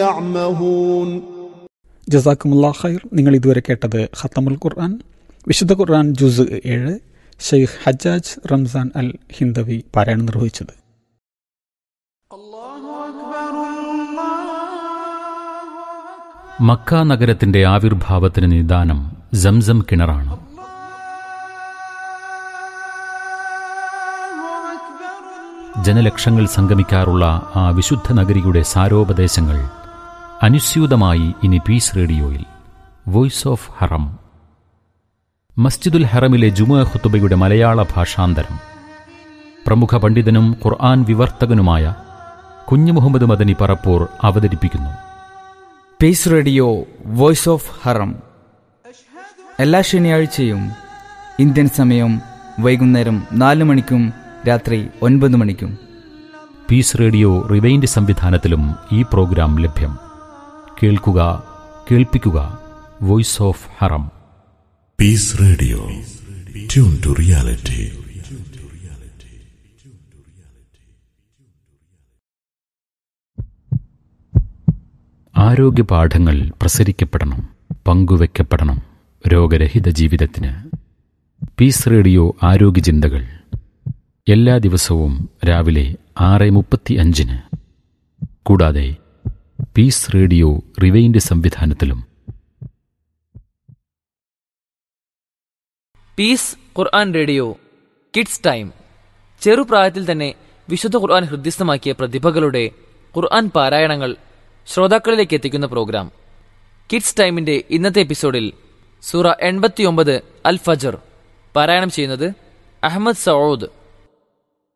يعمهون ജസാക്കുമുല്ലാ ഖൈർ നിങ്ങൾ ഇതുവരെ കേട്ടത് ഖത്തമുൽ ഖുർആൻ വിശുദ്ധ ഖുർആൻ ജുസ് ഏഴ് ഷെയ്ഖ് ഹജ്ജാജ് റംസാൻ അൽ ഹിന്ദവി പാരായണം നിർവഹിച്ചത് മക്ക നഗരത്തിന്റെ ആവിർഭാവത്തിന് നിദാനം സംസം കിണറാണ് ജനലക്ഷങ്ങൾ സംഗമിക്കാറുള്ള ആ വിശുദ്ധ നഗരിയുടെ സാരോപദേശങ്ങൾ അനുസ്യൂതമായി ഇനി പീസ് റേഡിയോയിൽ വോയിസ് ഓഫ് ഹറം മസ്ജിദുൽ ഹറമിലെ ജുമുഅ ഖുത്തുബയുടെ മലയാള ഭാഷാന്തരം പ്രമുഖ പണ്ഡിതനും ഖുർആൻ വിവർത്തകനുമായ കുഞ്ഞു മുഹമ്മദ് മദനി പറപ്പൂർ അവതരിപ്പിക്കുന്നു peace radio voice of Haram എല്ലാ ശനിയാഴ്ചയും ഇന്ത്യൻ സമയം വൈകുന്നേരം നാല് മണിക്കും രാത്രി ഒൻപത് മണിക്കും പീസ് റേഡിയോ റിവൈൻഡ് സംവിധാനത്തിലും ഈ പ്രോഗ്രാം ലഭ്യം കേൾക്കുക കേൾപ്പിക്കുക voice of Haram Peace Radio. Tune to reality. ആരോഗ്യ പാഠങ്ങൾ പ്രസരിക്കപ്പെടണം പങ്കുവെക്കപ്പെടണം രോഗരഹിത ജീവിതത്തിന് പീസ് റേഡിയോ ആരോഗ്യ ചിന്തകൾ എല്ലാ ദിവസവും രാവിലെ ആറ് മുപ്പത്തി അഞ്ചിന് കൂടാതെ പീസ് റേഡിയോ റിവൈൻഡ് സംവിധാനത്തിലും peace Quran radio kids time ചെറുപ്രായത്തിൽ തന്നെ വിശുദ്ധ ഖുർആൻ ഹൃദ്യസ്ഥമാക്കിയ പ്രതിഭകളുടെ ഖുർആൻ പാരായണങ്ങൾ ശ്രോതാക്കളിലേക്ക് എത്തിക്കുന്ന പ്രോഗ്രാം കിഡ്സ് ടൈമിന്റെ ഇന്നത്തെ എപ്പിസോഡിൽ സൂറ എൺപത്തിയൊമ്പത് അൽ ഫജർ പാരായണം ചെയ്യുന്നത് അഹമ്മദ് സൗദ്